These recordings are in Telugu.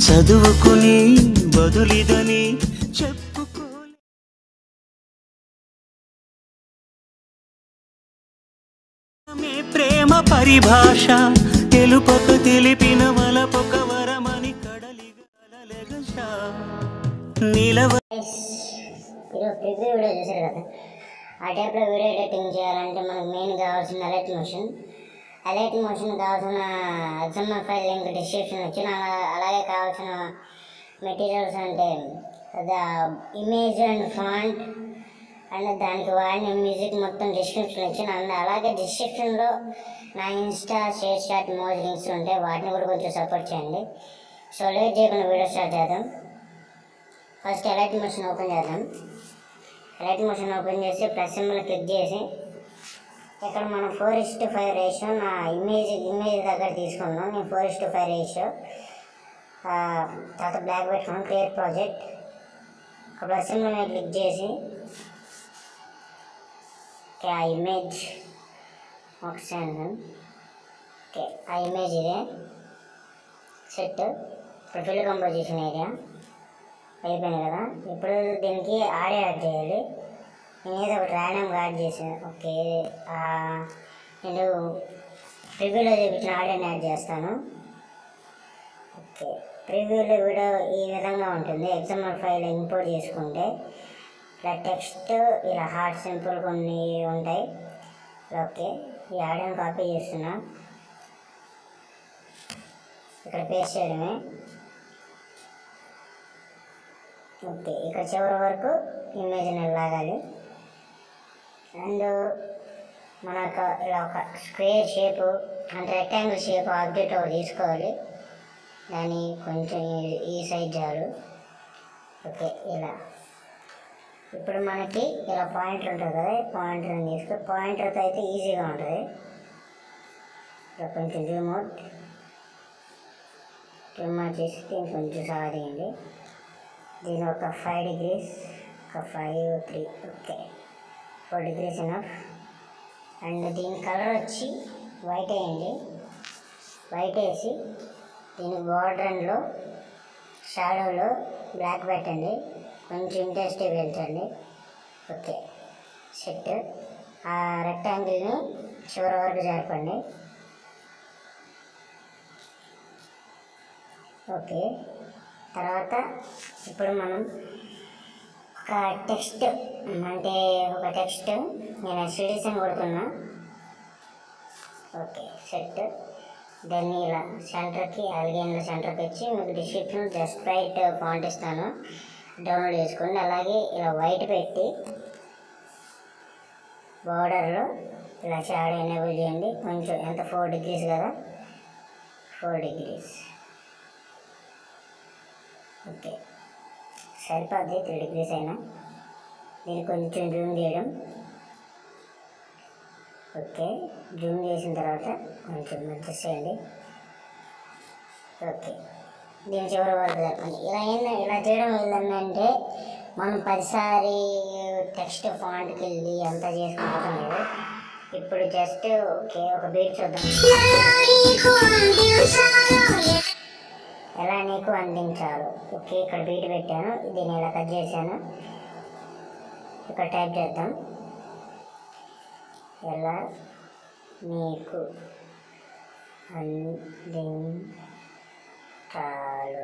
చదువుకుని బదులిదని చెప్పుకోలే మీ ప్రేమ పరిభాష తెలుపక తెలిపిన వలపొక వరమని కడలిగలెగషా నిలవ మీరు ప్రివ్యూ వీడియో చూసారు కదా ఆ టైప్లో వీడియో ఎడిటింగ్ చేయాలంటే మనకు మెయిన్ కావాల్సిన అలర్ట్ మోషన్ అలర్ట్ మోషన్ కావాల్సిన ఎగ్జాంపుల్ ఫైల్ లింక్ డిస్క్రిప్షన్ వచ్చిన అలాగే కావాల్సిన మెటీరియల్స్ అంటే ఇమేజ్ అండ్ ఫాంట్ అండ్ దానికి వాడిన మ్యూజిక్ మొత్తం డిస్క్రిప్షన్ ఇచ్చిన అండ్ అలాగే డిస్క్రిప్షన్లో నా Insta ShareChat Moj links ఉంటాయి వాటిని కూడా కొంచెం సపోర్ట్ చేయండి సో లేట్ చేయకుండా వీడియో స్టార్ట్ చేద్దాం ఫస్ట్ ఎలైట్ మోషన్ ఓపెన్ చేద్దాం ఎలైట్ మోషన్ ఓపెన్ చేసి ప్లస్ సింబల్ క్లిక్ చేసి ఇక్కడ మనం four is to five ratio నా ఇమేజ్ ఇమేజ్ దగ్గర తీసుకున్నాం నేను four is to five ratio తర్వాత బ్లాక్ పెట్టుకున్నాం క్రియేట్ ప్రాజెక్ట్ ప్లస్ సింబల్ మీద క్లిక్ చేసి ఓకే ఆ ఇమేజ్ ఒక సెకండ్ ఓకే ఆ ఇమేజ్ ఇదే సెట్ ఇప్పుడు ఫిల్ కంపోజిషన్ ఏరియా అయిపోయింది కదా ఇప్పుడు దీనికి ఆడియో యాడ్ చేయాలి నేను ఏదో ఒకటి ర్యాండమ్గా యాడ్ చేసాను ఓకే ఆ, నేను ప్రివ్యూలో చూపించిన ఆడియోని యాడ్ చేస్తాను ఓకే ప్రివ్యూలో వీడియో ఈ విధంగా ఉంటుంది ఎగ్జాంపుల్ ఫైల్ ఇంపోర్ట్ చేసుకుంటే ఇలా టెక్స్ట్ ఇలా హార్ట్ సింపుల్ కొన్ని ఉంటాయి ఓకే ఈ ఆడియోని కాపీ చేస్తున్నా ఇక్కడ పేస్ట్ చేయడమే ఓకే ఇక్కడ చివరి వరకు ఇమేజ్ని లాగాలి అండ్ మనకు ఇలా ఒక స్క్వేర్ షేప్ అంటే రెక్టాంగిల్ షేప్ ఆబ్జెక్ట్ ఒకటి తీసుకోవాలి దాన్ని కొంచెం ఈ- ఈ సైజ్ చాలు ఓకే ఇలా ఇప్పుడు మనకి ఇలా పాయింటర్ ఉంటుంది కదా పాయింటర్ని తీసుకో పాయింటర్తో అయితే ఈజీగా ఉంటుంది ఇలా కొంచెం జూమ్ అవుట్ జూమ్ అవుట్ చేసి దీన్ని కొంచెం సాగదీయండి దీని ఒక ఫైవ్ డిగ్రీస్ ఒక five three okay four degrees enough and దీని కలర్ వచ్చి వైట్ వేయండి వైట్ వేసి దీని బార్డర్లో షాడోలో బ్లాక్ పెట్టండి కొంచెం ఇంట్రెస్టే పెంచండి ఓకే సెట్ ఆ రెక్టాంగిల్ని చివరి వరకు జరపండి ఓకే తర్వాత ఇప్పుడు మనం ఒక టెక్స్ట్ అంటే ఒక టెక్స్ట్ నేను సిటీస్ అని కొడుతున్నా ఓకే సెట్ దాన్ని ఇలా సెంటర్కి అలిగేన్ల సెంటర్కి వచ్చి మీకు డిస్క్రిప్షన్ జస్ట్ రైట్ ఫాంట్ ఇస్తాను డౌన్లోడ్ చేసుకోండి అలాగే ఇలా వైట్ పెట్టి బార్డర్లో ఇలా షాడో ఎనేబుల్ చేయండి కొంచెం ఎంత ఫోర్ డిగ్రీస్ కదా ఫోర్ డిగ్రీస్ ఓకే సరిపోద్ది త్రీ డిగ్రీస్ అయినా దీన్ని కొంచెం జూమ్ చేయడం ఓకే జూమ్ చేసిన తర్వాత కొంచెం మంచి చేయండి ఓకే దీని చివరి వరకు జరపండి ఇలా ఏంటంటే ఇలా చేయడం ఏంటంటే మనం పదిసారి టెక్స్ట్ ఫాంట్కి వెళ్ళి అంతా చేసుకుంటాం లేదు ఇప్పుడు జస్ట్ ఓకే ఒక బీట్ చూద్దాం ఎలా నీకు అందించాలి ఓకే ఇక్కడ బీట్ పెట్టాను దీన్ని ఇలా కట్ చేశాను ఇక్కడ టైప్ చేద్దాం ఎలా నీకు అందించాలు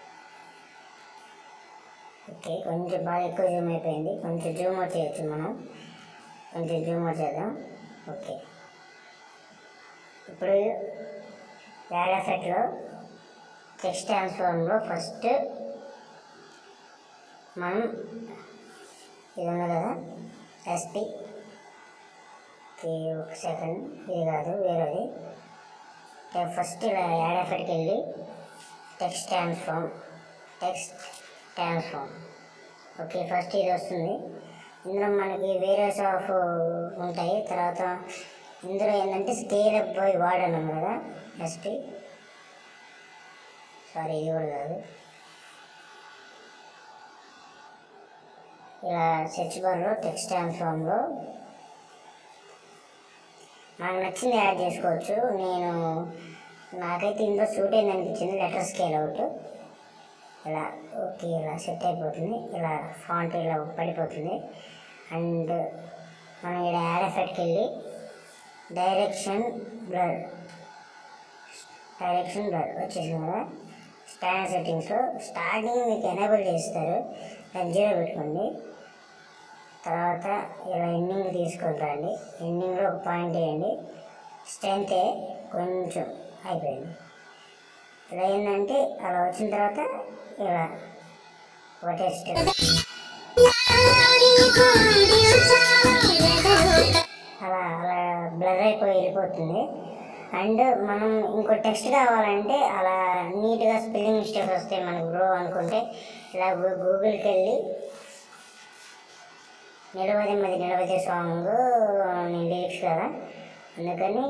ఓకే కొంచెం బాగా ఎక్కువ జూమ్ అయిపోయింది కొంచెం జూమ్ అవుట్ చేయొచ్చు మనం కొంచెం జూమ్ అవుట్ చేద్దాం ఓకే ఇప్పుడు యాడ్ ఎఫెక్ట్లో టెక్స్ట్ ట్రాన్స్ఫార్మ్లో ఫస్ట్ మనం ఇది ఉంది కదా ఎస్పి ఒక సెకండ్ ఇది కాదు వేరేది ఫస్ట్ ఇలా యాడ్ ఎఫెక్ట్కి వెళ్ళి text transform text transform okay first ఇది వస్తుంది ఇందులో మనకి వేరియస్ ఆఫ్ ఉంటాయి తర్వాత ఇందులో ఏంటంటే స్కేల్ అప్ పోయి వాడను కదా ఎస్పి సారీ ఇది కూడా కాదు ఇలా సెర్చ్ బార్లో టెక్స్ట్ ట్రాన్స్ఫార్మ్లో నాకు నచ్చింది యాడ్ చేసుకోవచ్చు నేను నాకైతే ఇందులో సూట్ అయింది అనిపించింది లెటర్ స్కేల్ అవుట్ ఇలా ఓకే ఇలా సెట్ అయిపోతుంది ఇలా ఫాంట్ ఇలా పడిపోతుంది అండ్ మనం ఇక్కడ యాడ్ ఎఫెక్ట్కి వెళ్ళి డైరెక్షన్ బ్లర్ డైరెక్షన్ బ్లర్ వచ్చేసింది కదా స్టాండర్డ్ సెట్టింగ్స్లో స్టార్టింగ్ మీకు ఎనేబుల్ చేస్తారు దాన్ని జీరో పెట్టుకోండి తర్వాత ఇలా ఎండింగ్ తీసుకొని రండి ఎండింగ్లో ఒక పాయింట్ వేయండి స్ట్రెంత్ కొంచెం అయిపోయింది ఇలా ఏంటంటే అలా వచ్చిన తర్వాత ఇలా ఒకటే స్టెప్ అలా అలా బ్లర్ అయిపోయి వెళ్ళిపోతుంది అండ్ మనం ఇంకో టెక్స్ట్ కావాలంటే అలా నీట్గా స్పెల్లింగ్ మిస్టేక్స్ వస్తాయి మనకు బ్రో అనుకుంటే ఇలా గూ- గూగుల్కి వెళ్ళి నిలవది మరి నిలవది సాంగ్ నేను లిరిక్స్ కదా అందుకని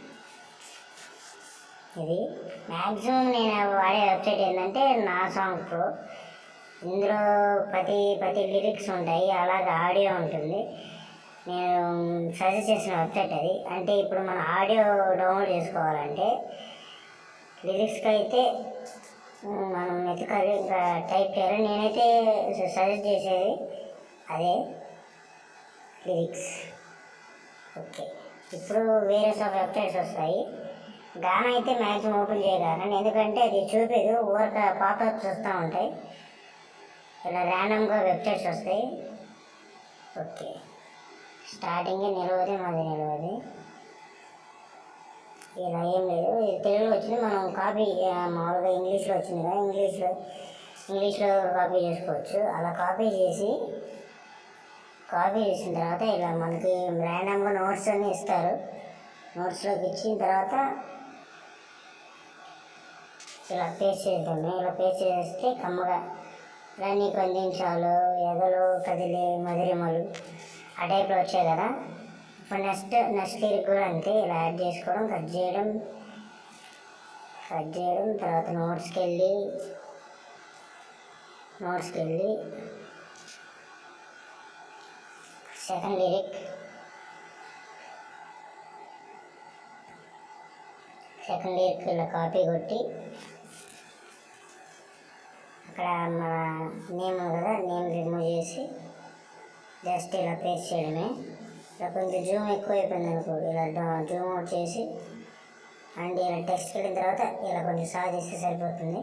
ఇది మ్యాక్సిమం నేను వాడే వెబ్సైట్ ఏంటంటే నా సాంగ్ ప్రో ఇందులో ప్రతి ప్రతి లిరిక్స్ ఉంటాయి అలాగే ఆడియో ఉంటుంది నేను సజెస్ట్ చేసిన వెబ్సైట్ అది అంటే ఇప్పుడు మన ఆడియో డౌన్లోడ్ చేసుకోవాలంటే లిరిక్స్కి అయితే ఉమ్, మనం వెతకాలి ఇంకా టైప్ చేయాలి నేనైతే సజెస్ట్ చేసేది అదే లిరిక్స్ ఓకే ఇప్పుడు వేరే సబ్ వెబ్సైట్స్ వస్తాయి గానా అయితే మ్యాక్సిమం ఓపెన్ చేయగలను ఎందుకంటే అది చూపేది ఊరక పాపప్స్ వస్తూ ఉంటాయి ఇలా ర్యాండమ్గా వెబ్సైట్స్ వస్తాయి ఓకే స్టార్టింగ్ నిలవది మాది నిలవది ఇలా ఏం లేదు ఇది తెలుగులో వచ్చింది మనం కాపీ ఆ, మామూలుగా ఇంగ్లీష్లో వచ్చింది కదా ఇంగ్లీష్లో ఇంగ్లీష్లో కాపీ చేసుకోవచ్చు అలా కాపీ చేసి కాపీ చేసిన తర్వాత ఇలా మనకి ర్యాండమ్గా నోట్స్ అన్నీ ఇస్తారు నోట్స్లోకి ఇచ్చిన తర్వాత ఇలా పేస్ట్ చేద్దాము ఇలా పేస్ట్ చేస్తే కమ్మగా ఇలా నీకు అందించాలు ఎదలు కదిలి మధురిమలు ఆ టైప్లో వచ్చాయి కదా ఇప్పుడు నెక్స్ట్ నెక్స్ట్ లిరిక్ కూడా అంతే ఇలా యాడ్ చేసుకోవడం కట్ చేయడం కట్ చేయడం తర్వాత నోట్స్కి వెళ్ళి నోట్స్కి వెళ్ళి సెకండ్ లిరిక్ సెకండ్ లిరిక్ ఇలా కాపీ కొట్టి అక్కడ మన నేమ్ ఉంది కదా నేమ్ రిమూవ్ చేసి జస్ట్ ఇలా పేస్ట్ చేయడమే ఇలా కొంచెం జూమ్ ఎక్కువ అయిపోయింది అనుకో ఇలా జూమ్ అవుట్ చేసి అండ్ ఇలా టెక్స్ట్ వెళ్ళిన తర్వాత ఇలా కొంచెం సాధిస్తే సరిపోతుంది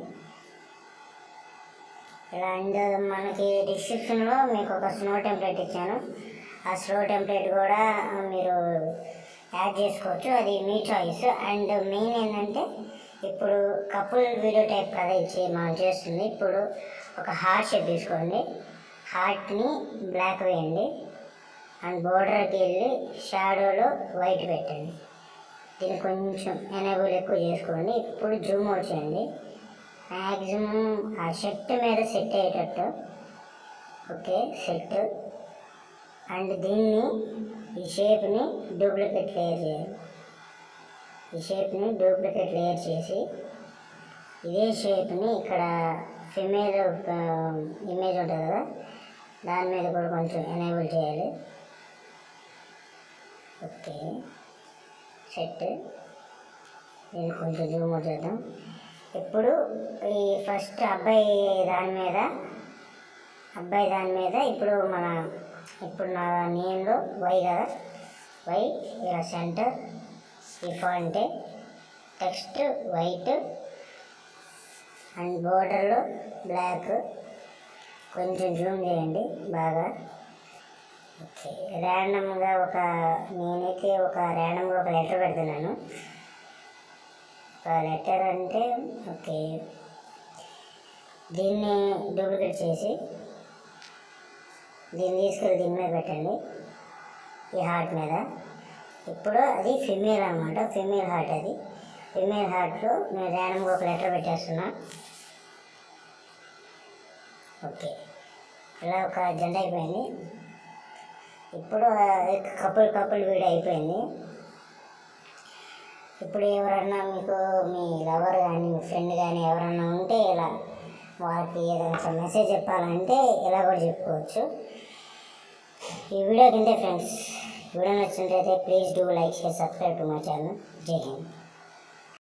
ఇలా అండ్ మనకి డిస్క్రిప్షన్లో మీకు ఒక స్నో టెంప్లెట్ ఇచ్చాను ఆ స్లో టెంప్లెట్ కూడా మీరు యాడ్ చేసుకోవచ్చు అది మీ చాయిస్ అండ్ మెయిన్ ఏంటంటే ఇప్పుడు కపుల్ వీడియో టైప్ కదా ఇచ్చి మనం చేస్తుంది ఇప్పుడు ఒక హార్ట్ షేప్ తీసుకోండి హార్ట్ని బ్లాక్ వేయండి అండ్ బోర్డర్కి వెళ్ళి షాడోలో వైట్ పెట్టండి దీన్ని కొంచెం ఎనేబుల్ ఎక్కువ చేసుకోండి ఇప్పుడు జూమ్ అవుట్ చేయండి మ్యాక్సిమం ఆ షర్ట్ మీద సెట్ అయ్యేటట్టు ఓకే సెట్ అండ్ దీన్ని ఈ షేప్ని డూప్లికేట్ లేయర్ చేయాలి ఈ షేప్ని డూప్లికేట్ లేయర్ చేసి ఇదే షేప్ని ఇక్కడ ఫిమేల్ ఇమేజ్ ఉంటుంది కదా దాని మీద కూడా కొంచెం ఎనేబుల్ చేయాలి ఓకే సెట్ దీన్ని కొంచెం జూమ్ అవుట్ చేద్దాం ఇప్పుడు ఈ ఫస్ట్ అబ్బాయి దాని మీద అబ్బాయి దాని మీద ఇప్పుడు మన ఇప్పుడు నా నేమ్లో వై కదా వై ఇలా సెంటర్ ఈ ఫాంట్ టెక్స్ట్ వైట్ అండ్ బోర్డర్లో బ్లాక్ కొంచెం జూమ్ చేయండి బాగా ఓకే ర్యాండమ్గా ఒక నేనైతే ఒక ర్యాండమ్గా ఒక లెటర్ పెడుతున్నాను ఒక లెటర్ అంటే ఓకే దీన్ని డూప్లికేట్ చేసి దీన్ని తీసుకెళ్ళి దీని మీద పెట్టండి ఈ హార్ట్ మీద ఇప్పుడు అది ఫిమేల్ అనమాట ఫిమేల్ హార్ట్ అది ఫిమేల్ హార్ట్లో నేను ర్యాండమ్గా ఒక లెటర్ పెట్టేస్తున్నా ఓకే ఇలా ఒక జెండా అయిపోయింది ఇప్పుడు కపుల్ కపుల్ వీడియో అయిపోయింది ఇప్పుడు ఎవరన్నా మీకు మీ లవర్ కానీ మీ ఫ్రెండ్ కానీ ఎవరన్నా ఉంటే ఇలా వాళ్ళకి ఏదైనా మెసేజ్ చెప్పాలంటే ఇలా కూడా చెప్పుకోవచ్చు ఈ వీడియో కింద ఫ్రెండ్స్ వీడియో నచ్చినట్లయితే please do like share subscribe to my channel జై హింద్